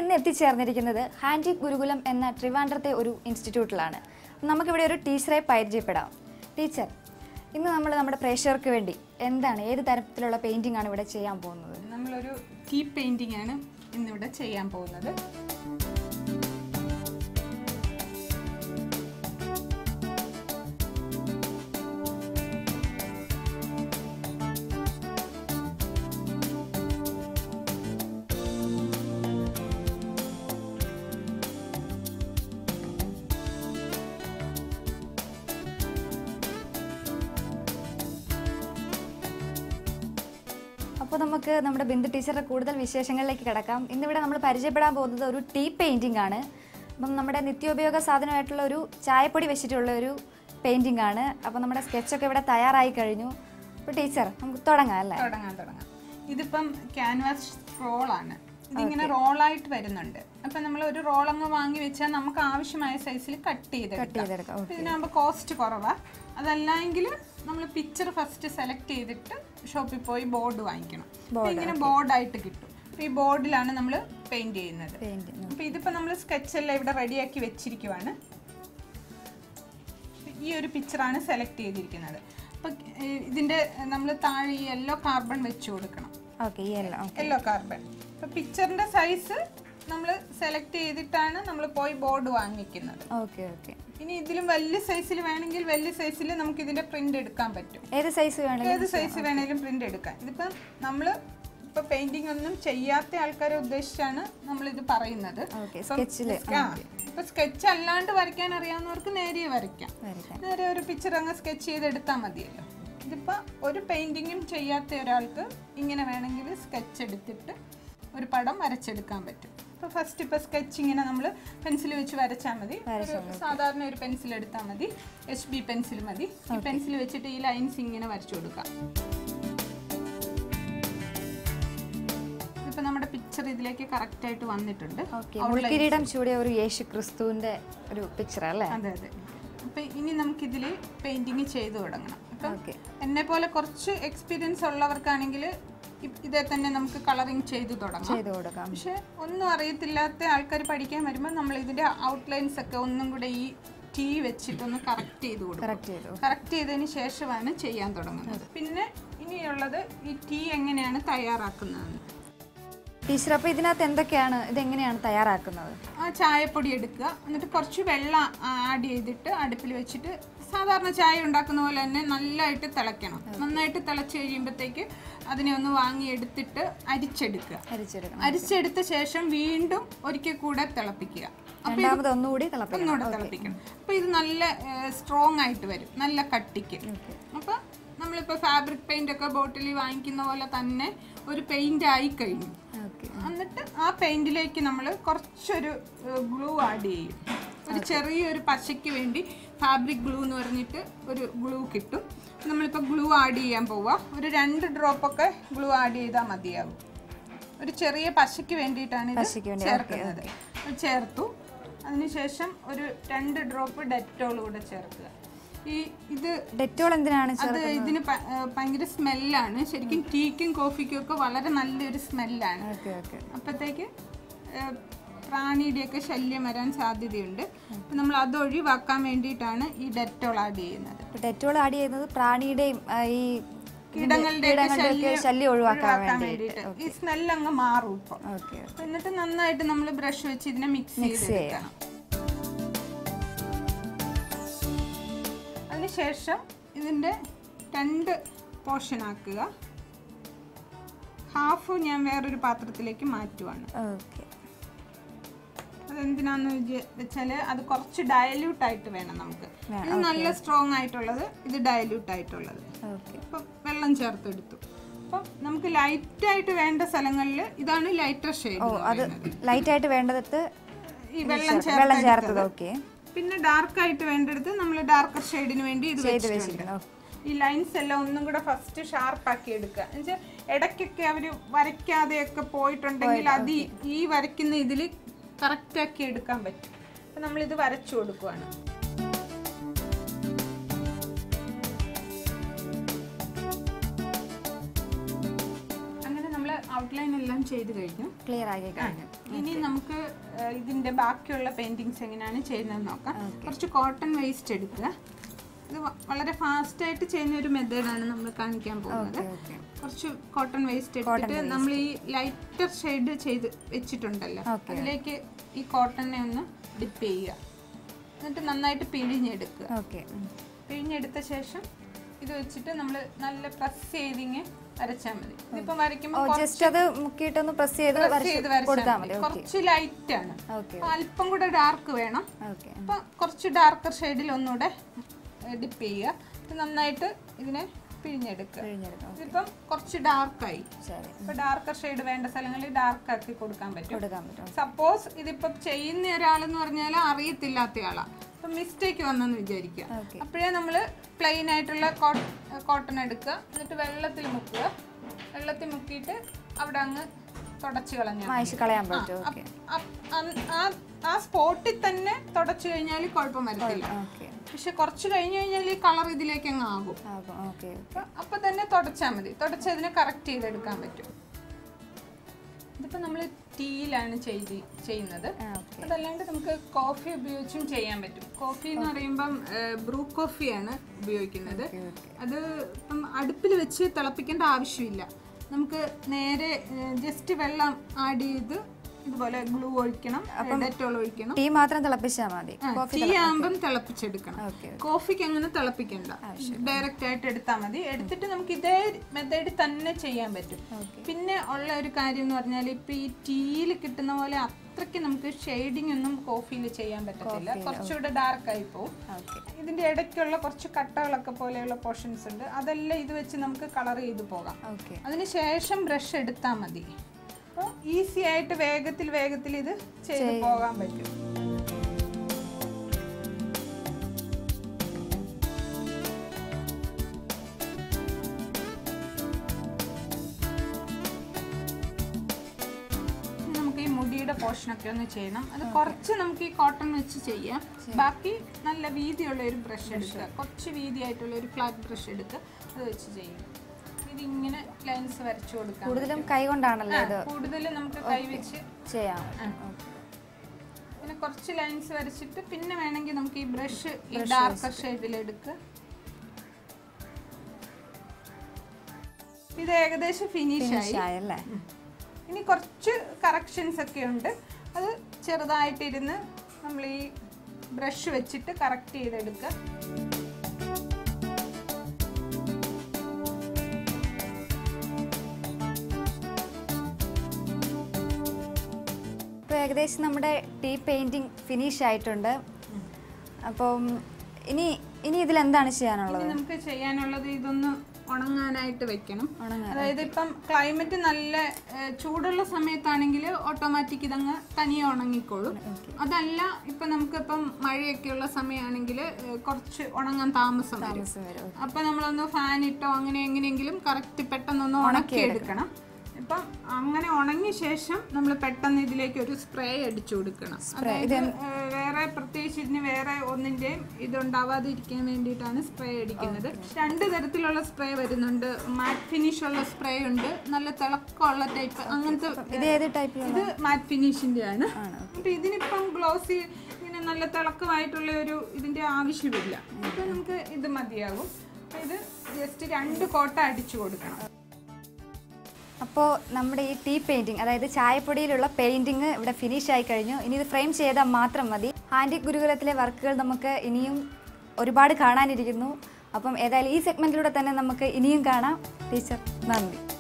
ഇന്ന് എത്തിച്ചേർന്നിരിക്കുന്നത് ഹാൻഡി ഗുരുകുലം എന്ന ട്രിവാൻഡ്രത്തെ ഒരു ഇൻസ്റ്റിറ്റ്യൂട്ടിലാണ് നമുക്കിവിടെ ഒരു ടീച്ചറെ പരിചയപ്പെടാം ടീച്ചർ ഇന്ന് നമ്മൾ നമ്മുടെ പ്രേക്ഷകർക്ക് വേണ്ടി എന്താണ് ഏത് തരത്തിലുള്ള പെയിൻറ്റിംഗ് ആണ് ഇവിടെ ചെയ്യാൻ പോകുന്നത് നമ്മളൊരു കീ പെയിന്റിംഗ് ആണ് ഇന്നിവിടെ ചെയ്യാൻ പോകുന്നത് അപ്പോൾ നമുക്ക് നമ്മുടെ ബിന്ദു ടീച്ചറുടെ കൂടുതൽ വിശേഷങ്ങളിലേക്ക് കിടക്കാം ഇന്നിവിടെ നമ്മൾ പരിചയപ്പെടാൻ പോകുന്നത് ഒരു ടീ പെയിൻറ്റിംഗ് ആണ് അപ്പം നമ്മുടെ നിത്യോപയോഗ സാധനമായിട്ടുള്ള ഒരു ചായപ്പൊടി വെച്ചിട്ടുള്ള ഒരു പെയിൻറ്റിംഗ് ആണ് അപ്പോൾ നമ്മുടെ സ്കെച്ചൊക്കെ ഇവിടെ തയ്യാറായി കഴിഞ്ഞു അപ്പോൾ ടീച്ചർ നമുക്ക് തുടങ്ങാം അല്ലേ തുടങ്ങാൻ തുടങ്ങാം ഇതിപ്പം ക്യാൻവാസ് റോളാണ് ഇതിങ്ങനെ റോളായിട്ട് വരുന്നുണ്ട് അപ്പം നമ്മൾ ഒരു റോൾ അങ്ങ് വാങ്ങി വെച്ചാൽ നമുക്ക് ആവശ്യമായ സൈസിൽ കട്ട് ചെയ്ത് കട്ട് ചെയ്തെടുക്കാം ഓക്കെ ഇതിനാകുമ്പോൾ കോസ്റ്റ് കുറവാണ് അതല്ലെങ്കിൽ നമ്മൾ പിക്ചർ ഫസ്റ്റ് സെലക്ട് ചെയ്തിട്ട് ഷോപ്പിൽ പോയി ബോർഡ് വാങ്ങിക്കണം അപ്പൊ ഇങ്ങനെ ബോർഡായിട്ട് കിട്ടും അപ്പൊ ഈ ബോർഡിലാണ് നമ്മൾ പെയിന്റ് ചെയ്യുന്നത് പെയിൻറ്റിംഗ് അപ്പൊ ഇതിപ്പോ നമ്മൾ സ്കെച്ച് എല്ലാം ഇവിടെ റെഡിയാക്കി വെച്ചിരിക്കുവാണ് ഈ ഒരു പിക്ചറാണ് സെലക്ട് ചെയ്തിരിക്കുന്നത് അപ്പൊ ഏഹ്, ഇതിന്റെ നമ്മൾ താഴെ ഈ യെല്ലോ കാർബൺ വെച്ച് കൊടുക്കണം ഓക്കെ ഈ എല്ലാം ഓക്കെ യെല്ലോ കാർബൺ അപ്പൊ പിക്ചറിന്റെ സൈസ് നമ്മൾ സെലക്ട് ചെയ്തിട്ടാണ് നമ്മൾ പോയി ബോർഡ് വാങ്ങിക്കുന്നത് ഓക്കെ ഓക്കെ ഇനി ഇതിലും വലിയ സൈസിൽ വേണമെങ്കിൽ വലിയ സൈസിൽ നമുക്ക് ഇതിന്റെ പ്രിന്റ് എടുക്കാൻ പറ്റും ഏത് സൈസ് വേണമെങ്കിലും ഏത് സൈസ് വേണേലും പ്രിന്റ് എടുക്കാം ഇതിപ്പം നമ്മൾ ഇപ്പൊ പെയിന്റിംഗ് ഒന്നും ചെയ്യാത്ത ആൾക്കാരെ ഉദ്ദേശിച്ചാണ് നമ്മൾ ഇത് പറയുന്നത് ഓക്കെ സ്കെച്ചിൽ ആ, ഇപ്പൊ സ്കെച്ച് അല്ലാണ്ട് വരയ്ക്കാൻ അറിയാവുന്നവർക്ക് നേരിയ വരയ്ക്കാം വരയ്ക്കാം നേരെ ഒരു പിക്ചർ അങ്ങ് സ്കെച്ച് ചെയ്തെടുത്താൽ മതിയല്ലോ ഇതിപ്പോ ഒരു പെയിന്റിങ്ങും ചെയ്യാത്ത ഒരാൾക്ക് ഇങ്ങനെ വേണമെങ്കിൽ സ്കെച്ച് എടുത്തിട്ട് ഒരു പടം വരച്ചെടുക്കാൻ പറ്റും ഇപ്പൊ ഫസ്റ്റ് ഇപ്പൊ സ്കെച്ച് ഇങ്ങനെ നമ്മൾ പെൻസിൽ വെച്ച് വരച്ചാൽ മതി ഒരു സാധാരണ ഒരു പെൻസിൽ എടുത്താൽ മതി എച്ച് ബി പെൻസിൽ മതി ഈ പെൻസിൽ വെച്ചിട്ട് ഈ ലൈൻസ് ഇങ്ങനെ വരച്ചു കൊടുക്കാം ഇപ്പൊ നമ്മുടെ പിക്ചർ ഇതിലേക്ക് കറക്റ്റ് ആയിട്ട് വന്നിട്ടുണ്ട് ഓക്കെ മുൾക്കിരീടം ചൂടിയ ഒരു യേശു ക്രിസ്തുവിന്റെ ഒരു പിക്ചർ അല്ലേ അതെ അതെ അപ്പൊ ഇനി നമുക്ക് ഇതിൽ പെയിന്റിങ് ചെയ്തു തുടങ്ങണം അപ്പം ഓക്കെ എന്നെ പോലെ കുറച്ച് എക്സ്പീരിയൻസ് ഉള്ളവർക്കാണെങ്കിൽ ഇതേ തന്നെ നമുക്ക് കളറിങ് ചെയ്തു തുടങ്ങാം ചെയ്ത് കൊടുക്കാം പക്ഷെ ഒന്നും അറിയത്തില്ലാത്ത ആൾക്കാർ പഠിക്കാൻ വരുമ്പോൾ നമ്മൾ ഇതിന്റെ ഔട്ട്ലൈൻസ് ഒക്കെ ഒന്നും കൂടെ ഈ ടീ വെച്ചിട്ടൊന്ന് കറക്റ്റ് ചെയ്ത് കൊടുക്കും കറക്റ്റ് ചെയ്തു കറക്റ്റ് ചെയ്തതിന് ശേഷമാണ് ചെയ്യാൻ തുടങ്ങുന്നത് പിന്നെ ഇനിയുള്ളത് ഈ ടീ എങ്ങനെയാണ് തയ്യാറാക്കുന്നതെന്ന് ടീച്ചർ അപ്പോൾ ഇതിനകത്ത് എന്തൊക്കെയാണ് ഇതെങ്ങനെയാണ് തയ്യാറാക്കുന്നത് ആ ചായപ്പൊടി എടുക്കുക എന്നിട്ട് കുറച്ച് വെള്ളം ആഡ് ചെയ്തിട്ട് അടുപ്പിൽ വെച്ചിട്ട് സാധാരണ ചായ ഉണ്ടാക്കുന്ന പോലെ തന്നെ നല്ലതായിട്ട് തിളയ്ക്കണം നന്നായിട്ട് തിളച്ച് കഴിയുമ്പോഴത്തേക്ക് അതിനെ ഒന്ന് വാങ്ങി എടുത്തിട്ട് അരിച്ചെടുക്കുക അരിച്ചെടുക്കണം അരിച്ചെടുത്ത ശേഷം വീണ്ടും ഒരിക്കൽ കൂടെ തിളപ്പിക്കുക രണ്ടാമത് ഒന്നുകൂടി തിളപ്പിക്കണം ഒന്നുകൂടെ തിളപ്പിക്കണം അപ്പോൾ ഇത് നല്ല സ്ട്രോങ് ആയിട്ട് വരും നല്ല കട്ടിക്ക് അപ്പോൾ നമ്മളിപ്പോൾ ഫാബ്രിക് പെയിന്റ് ഒക്കെ ബോട്ടിലിൽ വാങ്ങിക്കുന്ന പോലെ തന്നെ ഒരു പെയിന്റ് ആയി കഴിഞ്ഞു ഓക്കെ എന്നിട്ട് ആ പെയിന്റിലേക്ക് നമ്മൾ കുറച്ചൊരു ഗ്ലൂ ആഡ് ചെയ്യും ഒരു ചെറിയൊരു പശയ്ക്ക് വേണ്ടി ഫാബ്രിക് ഗ്ലൂ എന്ന് പറഞ്ഞിട്ട് ഒരു ഗ്ലൂ കിട്ടും നമ്മളിപ്പോൾ ഗ്ലൂ ആഡ് ചെയ്യാൻ പോവുക ഒരു രണ്ട് ഡ്രോപ്പൊക്കെ ഗ്ലൂ ആഡ് ചെയ്താൽ മതിയാവും ഒരു ചെറിയ പശയ്ക്ക് വേണ്ടിയിട്ടാണ് ഇത് പശയ്ക്ക് വേണ്ടി, ചേർക്കുന്നത് അത് ചേർത്തു അതിനുശേഷം ഒരു രണ്ട് ഡ്രോപ്പ് ഡെറ്റോൾ കൂടെ ചേർക്കുക ഈ ഇത് ഡെറ്റോൾ എന്തിനാണ് ചെ- അത് ഇതിന് പ- ഏ, ഭയങ്കര സ്മെല്ലാണ് ശരിക്കും ടീക്കും കോഫിക്കും ഒക്കെ വളരെ നല്ലൊരു സ്മെല്ലാണ് ഓക്കെ ഓക്കെ അപ്പോഴത്തേക്ക് പ്രാണിയുടെയൊക്കെ ശല്യം വരാൻ സാധ്യതയുണ്ട് അപ്പം നമ്മൾ അത് ഒഴിവാക്കാൻ വേണ്ടിയിട്ടാണ് ഈ ഡെറ്റോൾ ആഡ് ചെയ്യുന്നത് ഡെറ്റോൾ ആഡ് ചെയ്യുന്നത് പ്രാണിയുടെയും ആ, ഈ കീടങ്ങളുടെ കീടങ്ങളുടെയൊക്കെ ശല്യം ഒഴിവാക്കാൻ വേണ്ടിയിട്ട് വേണ്ടിയിട്ട് ഈ സ്മെൽ അങ്ങ് മാറും ഇപ്പം ഓക്കെ അപ്പൊ എന്നിട്ട് നന്നായിട്ട് നമ്മൾ ബ്രഷ് വെച്ച് ഇതിനെ മിക്സ് ചെയ്തെടുക്കണം അതിനുശേഷം ഇതിൻ്റെ രണ്ട് പോർഷൻ ആക്കുക ഹാഫ് ഞാൻ വേറൊരു പാത്രത്തിലേക്ക് മാറ്റുവാണ് ഓക്കെ അതെന്തിനാന്ന് വെച്ചാൽ അത് കുറച്ച് ഡയല്യൂട്ട് ആയിട്ട് വേണം നമുക്ക് ഇത് നല്ല സ്ട്രോങ് ആയിട്ടുള്ളത് ഇത് ഡയല്യൂട്ട് ആയിട്ടുള്ളത് ഓക്കെ ഇപ്പം വെള്ളം ചേർത്തെടുത്തു അപ്പം നമുക്ക് ലൈറ്റ് ആയിട്ട് വേണ്ട സ്ഥലങ്ങളിൽ ഇതാണ് ലൈറ്റർ ഷെയ്ഡ് അത് ലൈറ്റ് ആയിട്ട് വേണ്ടത് ഈ വെള്ളം വെള്ളം ചേർത്ത് ചേർത്തത് ഓക്കെ പിന്നെ ഡാർക്ക് ആയിട്ട് വേണ്ടടുത്ത് നമ്മൾ ഡാർക്കർ ഷെയ്ഡിന് വേണ്ടി ഇത് ചെയ്ത് വെച്ചിട്ടുണ്ട് വെച്ചിരിക്കണം ഈ ലൈൻസ് എല്ലാം ഒന്നും കൂടെ ഫസ്റ്റ് ഷാർപ്പ് ആക്കി എടുക്കുക എന്നുവെച്ചാൽ ഇടയ്ക്കൊക്കെ അവർ വരയ്ക്കാതെയൊക്കെ പോയിട്ടുണ്ടെങ്കിൽ അത് ഈ- ഈ വരയ്ക്കുന്ന ഇതിൽ കറക്റ്റ് ആക്കി എടുക്കാൻ പറ്റും അപ്പം നമ്മളിത് വരച്ചു കൊടുക്കുവാണ് അങ്ങനെ നമ്മൾ ഔട്ട്ലൈൻ എല്ലാം ചെയ്ത് കഴിഞ്ഞു ക്ലിയർ ആക്കി കഴിഞ്ഞു ഇനി നമുക്ക് ഏഹ്, ഇതിന്റെ ബാക്കിയുള്ള പെയിന്റിങ്സ് എങ്ങനെയാണ് ചെയ്യുന്നത് നോക്കാം കുറച്ച് കോട്ടൺ വേസ്റ്റ് എടുക്കുക ഇത് വ- വളരെ ഫാസ്റ്റ് ആയിട്ട് ചെയ്യുന്ന ഒരു മെത്തേഡാണ് നമ്മൾ കാണിക്കാൻ പോകുന്നത് ഓക്കെ കുറച്ച് കോട്ടൺ വേസ്റ്റ് എടുത്തിട്ട് നമ്മൾ ഈ ലൈറ്റർ ഷെയ്ഡ് ചെയ്ത് വെച്ചിട്ടുണ്ടല്ലോ അതിലേക്ക് ഈ കോട്ടനെ ഒന്ന് ഡിപ്പ് ചെയ്യുക എന്നിട്ട് നന്നായിട്ട് പിഴിഞ്ഞെടുക്കുക ഓക്കെ പിഴിഞ്ഞെടുത്ത ശേഷം ഇത് വെച്ചിട്ട് നമ്മൾ നല്ല പ്രസ് ചെയ്തിങ്ങ് വരച്ചാൽ മതി ഇതിപ്പോ ഓ വരയ്ക്കുമ്പോൾ ജസ്റ്റ് അത് മുക്കിയിട്ടൊന്ന് പ്രസ് ചെയ്ത് press വരച്ച് ചെയ്ത് വരച്ചാൽ കൊടുത്താൽ മതി മതി ഓക്കെ കുറച്ച് ലൈറ്റ് ആണ് ഓക്കെ അപ്പൊ അല്പം കൂടെ ഡാർക്ക് വേണം ഓക്കെ അപ്പൊ കുറച്ച് ഡാർക്കർ ഷെയ്ഡിൽ ഒന്നുകൂടെ ഡിപ്പ് ചെയ്യുക ഇത് നന്നായിട്ട് ഇതിനെ പിഴിഞ്ഞെടുക്കുക പിഴിഞ്ഞെടുക്കാം ഇതിപ്പം കുറച്ച് ഡാർക്കായി ശരി ഇപ്പൊ ഡാർക്കർ ഷെയ്ഡ് വേണ്ട സ്ഥലങ്ങളിൽ ഡാർക്ക് ആക്കി കൊടുക്കാൻ പറ്റും കൊടുക്കാൻ പറ്റും സപ്പോസ് ഇതിപ്പം ചെയ്യുന്ന ഒരാളെന്ന് പറഞ്ഞാൽ അറിയത്തില്ലാത്ത ആളാ ഇപ്പം മിസ്റ്റേക്ക് വന്നെന്ന് വിചാരിക്കുക ഓക്കെ അപ്പോഴേ നമ്മൾ പ്ലെയിൻ ആയിട്ടുള്ള കോട്ടൺ എടുക്കുക എന്നിട്ട് വെള്ളത്തിൽ മുക്കുക വെള്ളത്തിൽ മുക്കിയിട്ട് അവിടെ അങ്ങ് തുടച്ച് കളഞ്ഞാൽ മായ്ച്ച് കളയാൻ പറ്റും ഓക്കെ ആ സ്പോട്ടിൽ തന്നെ തുടച്ചു കഴിഞ്ഞാൽ കുഴപ്പം വരത്തില്ല ഓക്കെ പക്ഷെ കുറച്ച് കഴിഞ്ഞ് കഴിഞ്ഞാൽ ഈ കളർ ഇതിലേക്ക് അങ്ങ് ആകും ആകും ഓക്കെ അപ്പൊ അപ്പൊ തന്നെ തുടച്ചാൽ മതി തുടച്ച് അതിനെ കറക്റ്റ് ചെയ്തെടുക്കാൻ പറ്റും ഇതിപ്പോ നമ്മൾ ടീയിലാണ് ചെയ്ത് ചെയ്യുന്നത് ആ ഓക്കെ അതല്ലാണ്ട് നമുക്ക് കോഫി ഉപയോഗിച്ചും ചെയ്യാൻ പറ്റും കോഫി എന്ന് പറയുമ്പം ബ്രൂ കോഫിയാണ് ഉപയോഗിക്കുന്നത് അത് ഇപ്പം അടുപ്പിൽ വെച്ച് തിളപ്പിക്കേണ്ട ആവശ്യമില്ല നമുക്ക് നേരെ ജസ്റ്റ് വെള്ളം ആഡ് ചെയ്ത് ഇതുപോലെ ഗ്ലൂ ഒഴിക്കണം ഡെറ്റോൾ ഒഴിക്കണം ടീ മാത്രം തിളപ്പിച്ചാൽ മതി ടീ ആകുമ്പം തിളപ്പിച്ചെടുക്കണം ഓക്കെ കോഫിക്ക് അങ്ങനെ തിളപ്പിക്കണ്ട ഡയറക്റ്റ് ആയിട്ട് എടുത്താൽ മതി എടുത്തിട്ട് നമുക്ക് ഇതേ മെത്തേഡ് തന്നെ ചെയ്യാൻ പറ്റും ഓക്കെ പിന്നെ ഉള്ള ഒരു കാര്യം എന്ന് പറഞ്ഞാൽ ഇപ്പൊ ഈ ടീയിൽ കിട്ടുന്ന പോലെ അത്രയ്ക്ക് നമുക്ക് ഷെയ്ഡിംഗ് ഒന്നും കോഫിയിൽ ചെയ്യാൻ പറ്റത്തില്ല കുറച്ചുകൂടെ ഡാർക്ക് ആയി പോകും ഓക്കെ ഇതിന്റെ ഇടയ്ക്കുള്ള കുറച്ച് കട്ടകളൊക്കെ പോലെയുള്ള പോർഷൻസ് ഉണ്ട് അതെല്ലാം ഇത് വെച്ച് നമുക്ക് കളർ ചെയ്ത് പോകാം ഓക്കെ അതിന് ശേഷം ബ്രഷ് എടുത്താൽ മതി അപ്പോൾ ഈസി ആയിട്ട് വേഗത്തിൽ വേഗത്തിൽ ഇത് ചെയ്ത് പോകാൻ പറ്റും ഇനി നമുക്ക് ഈ മുടിയുടെ പോർഷനൊക്കെ ഒന്ന് ചെയ്യണം അത് കുറച്ച് നമുക്ക് ഈ കോട്ടൺ വെച്ച് ചെയ്യാം ബാക്കി നല്ല വീതിയുള്ള ഒരു ബ്രഷ് എടുക്കുക കുറച്ച് വീതിയായിട്ടുള്ള ഒരു ഫ്ലാറ്റ് ബ്രഷ് എടുക്കുക അത് വെച്ച് ചെയ്യും ഇതിങ്ങനെ ലൈൻസ് വരച്ചു കൊടുക്കാം കൂടുതലും കൈ കൊണ്ടാണല്ലോ ഇത് കൂടുതൽ നമുക്ക് കൈ വെച്ച് ചെയ്യാം പിന്നെ കുറച്ച് ലൈൻസ് വരച്ചിട്ട് പിന്നെ വേണമെങ്കിൽ നമുക്ക് ഈ ബ്രഷ് ഈ ഡാർക്കർ ഷെയ്ഡിൽ എടുക്കുക ഇത് ഏകദേശം ഫിനിഷ് ആയി ആയല്ലേ ഇനി കുറച്ച് കറക്ഷൻസ് ഒക്കെ ഉണ്ട് അത് ചെറുതായിട്ടിരുന്ന് നമ്മൾ ഈ ബ്രഷ് വെച്ചിട്ട് കറക്റ്റ് ചെയ്തെടുക്കുക ഇപ്പോൾ ഏകദേശം നമ്മുടെ ടീ പെയിൻറ്റിങ് ഫിനിഷ് ആയിട്ടുണ്ട് അപ്പം ഇനി ഇനി ഇതിൽ എന്താണ് ചെയ്യാനുള്ളത് ഇനി നമുക്ക് ചെയ്യാനുള്ളത് ഇതൊന്ന് ഉണങ്ങാനായിട്ട് വെക്കണം ഉണങ്ങാൻ അതായത് ഇപ്പം ക്ലൈമറ്റ് നല്ല ഏഹ്, ചൂടുള്ള സമയത്താണെങ്കിൽ ഓട്ടോമാറ്റിക് ഇതങ്ങ് തനിയെ ഉണങ്ങിക്കോളും അതല്ല ഇപ്പം നമുക്കിപ്പം മഴയൊക്കെയുള്ള സമയമാണെങ്കിൽ കുറച്ച് ഉണങ്ങാൻ താമസം വരും ദിവസം വരും അപ്പൊ നമ്മളൊന്ന് ഫാൻ ഇട്ടോ അങ്ങനെ എങ്ങനെയെങ്കിലും കറക്റ്റ് പെട്ടെന്നൊന്ന് ഉണക്കി എടുക്കണം ഇപ്പം അങ്ങനെ ഉണങ്ങിയ ശേഷം നമ്മൾ പെട്ടെന്ന് ഇതിലേക്ക് ഒരു സ്പ്രേ അടിച്ചു കൊടുക്കണം അതായത് ഏഹ്, വേറെ പ്രത്യേകിച്ച് ഇതിന് വേറെ ഒന്നിന്റെയും ഇതുണ്ടാവാതിരിക്കാൻ വേണ്ടിയിട്ടാണ് സ്പ്രേ അടിക്കുന്നത് രണ്ട് തരത്തിലുള്ള സ്പ്രേ വരുന്നുണ്ട് മാറ്റ് ഫിനിഷ് ഉള്ള സ്പ്രേ ഉണ്ട് നല്ല തിളക്കമുള്ള ടൈപ്പ് അങ്ങനത്തെ ഇത് ഏത് ടൈപ്പ് ഇത് മാറ്റ് ഫിനിഷിന്റെ ആണ് ആണ് അപ്പൊ ഇതിനിപ്പം ഗ്ലോസി ഇങ്ങനെ നല്ല തിളക്കമായിട്ടുള്ള ഒരു ഇതിന്റെ ആവശ്യമില്ല അപ്പൊ നമുക്ക് ഇത് മതിയാകും അപ്പൊ ഇത് ജസ്റ്റ് രണ്ട് കോട്ട അടിച്ചു കൊടുക്കണം അപ്പോൾ നമ്മുടെ ഈ ടീ പെയിൻറ്റിങ് അതായത് ചായപ്പൊടിയിലുള്ള പെയിൻറ്റിങ് ഇവിടെ ഫിനിഷ് ആയി കഴിഞ്ഞു ഇനി ഇത് ഫ്രെയിം ചെയ്താൽ മാത്രം മതി ഹാൻഡി ഗുരുകുലത്തിലെ വർക്കുകൾ നമുക്ക് ഇനിയും ഒരുപാട് കാണാനിരിക്കുന്നു അപ്പം ഏതായാലും ഈ സെഗ്മെൻറ്റിലൂടെ തന്നെ നമുക്ക് ഇനിയും കാണാം ടീച്ചർ നന്ദി